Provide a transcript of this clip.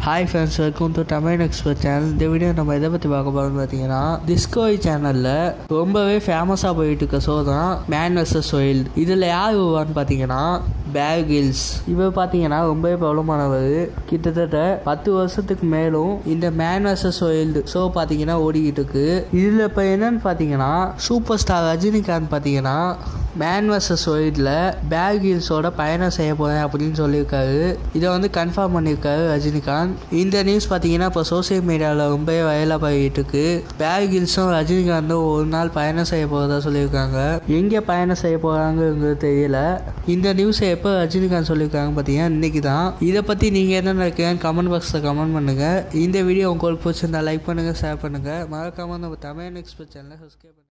hi friends welcome to Tamil expert channel இந்த video நம்ம எதை பற்றி பார்க்க போகிறோம்னு பார்த்தீங்கன்னா டிஸ்கவரி சேனலில் ரொம்பவே ஃபேமஸாக போயிட்டு இருக்க ஷோ தான் மேன் வர்சஸ் ஒயில்டு இதில் யார் வருவான்னு பார்த்தீங்கன்னா பேர் கில்ஸ் இவர் பார்த்தீங்கன்னா ரொம்பவே பிரபலமானவர் கிட்டத்தட்ட பத்து வருஷத்துக்கு மேலும் இந்த மேன் வர்சஸ் ஒயில்டு ஷோ பார்த்தீங்கன்னா ஓடிக்கிட்டு இருக்கு இதில் இப்போ என்னன்னு பார்த்தீங்கன்னா சூப்பர் ஸ்டார் ரஜினிகாந்த் பார்த்தீங்கன்னா மேன் வர்சஸ் ஒயிட்ல பேர் கில்ஸோட பயணம் செய்ய போகிறேன் அப்படின்னு சொல்லியிருக்காரு இதை வந்து கன்ஃபார்ம் பண்ணியிருக்காரு ரஜினிகாந்த் இந்த நியூஸ் பார்த்தீங்கன்னா இப்போ சோசியல் மீடியாவில் ரொம்பவே வயலாக போயிட்டு இருக்கு பேர் கில்ஸும் ரஜினிகாந்தும் ஒரு நாள் பயணம் செய்ய போகிறதா சொல்லியிருக்காங்க எங்கே பயணம் செய்ய போகிறாங்கிறது தெரியல இந்த நியூஸை எப்போ ரஜினிகாந்த் சொல்லியிருக்காங்க பார்த்தீங்கன்னா இன்னைக்கு தான் இதை பற்றி நீங்கள் என்ன நினைக்கிறீங்க கமெண்ட் பாக்ஸில் கமெண்ட் பண்ணுங்கள் இந்த வீடியோ உங்களுக்கு பிடிச்சிருந்தா லைக் பண்ணுங்கள் ஷேர் பண்ணுங்கள் மறக்காமல் நம்ம தமிழ் எக்ஸ்பிரஸ் சேனலை சப்ஸ்கிரைப் பண்ணுங்கள்